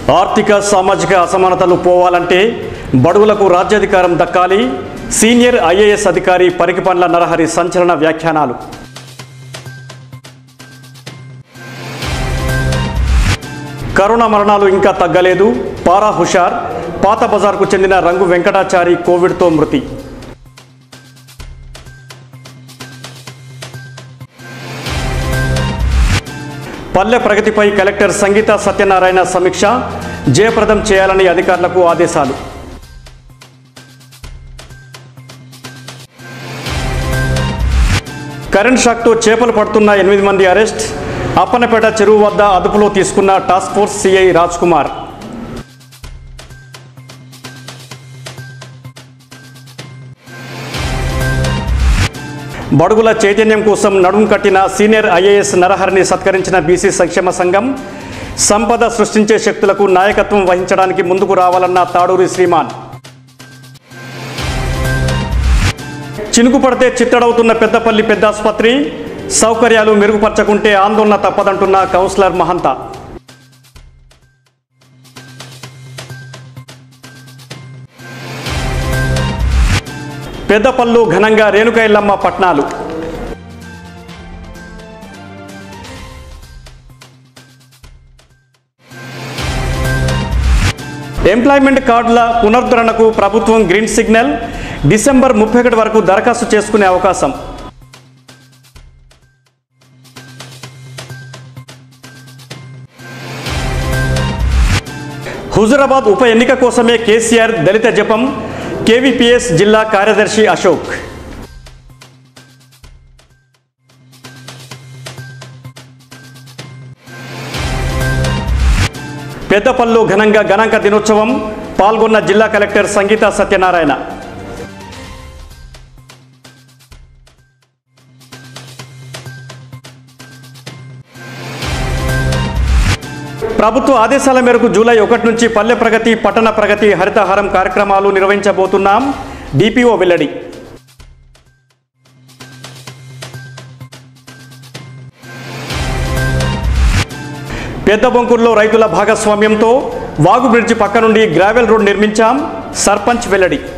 ఆర్థిక సామాజిక అసమానతలు పోవాలంటే బడుగులకు రాజ్యాధికారం దక్కాలి సీనియర్ ఐఏఎస్ అధికారి పరికిపండ్ల నరహరి సంచలన వ్యాఖ్యానాలు కరోనా మరణాలు ఇంకా తగ్గలేదు పారా హుషార్ పాత బజార్కు చెందిన రంగు వెంకటాచారి కోవిడ్తో మృతి పల్లె ప్రగతిపై కలెక్టర్ సంగీత సత్యనారాయణ సమీక్ష జయప్రదం చేయాలని అధికారులకు ఆదేశాలు కరెంట్ షాక్తో చేపలు పడుతున్న ఎనిమిది మంది అరెస్ట్ అప్పనపేట చెరువు వద్ద అదుపులో తీసుకున్న task force CI Raj Kumar బడుగుల చైతన్యం కోసం నడుం కట్టిన సీనియర్ ఐఏఎస్ నరహరిని సత్కరించిన బీసీ సంక్షేమ సంఘం సంపద సృష్టించే శక్తులకు నాయకత్వం వహించడానికి ముందుకు రావాలన్న తాడూరి శ్రీమాన్ చినుకు పడితే చిత్తడవుతున్న పెద్దపల్లి పెద్దాసుపత్రి సౌకర్యాలు మెరుగుపరచకుంటే ఆందోళన తప్పదంటున్న కౌన్సిలర్ మహంత పెద్దపల్లు ఘనంగా రేణుకైల్లమ్మ పట్నాలు ఎంప్లాయ్మెంట్ కార్డుల పునరుద్ధరణకు ప్రభుత్వం గ్రీన్ సిగ్నల్ డిసెంబర్ ముప్పై ఒకటి వరకు దరఖాస్తు చేసుకునే అవకాశం హుజురాబాద్ ఉప ఎన్నిక కోసమే కేసీఆర్ దళిత జపం కేవీపీఎస్ జిల్లా కార్యదర్శి అశోక్ పెద్దపల్లు ఘనంగా గణాంక దినోత్సవం పాల్గొన్న జిల్లా కలెక్టర్ సంగీత సత్యనారాయణ ప్రభుత్వ ఆదేశాల మేరకు జూలై ఒకటి నుంచి పల్లె ప్రగతి పట్టణ ప్రగతి హరితహారం కార్యక్రమాలు నిర్వహించబోతున్నాం డిపిఓ వెల్లడి పెద్ద బొంకూరులో రైతుల భాగస్వామ్యంతో వాగు బ్రిడ్జి పక్క నుండి గ్రావెల్ రోడ్ నిర్మించాం సర్పంచ్ వెల్లడి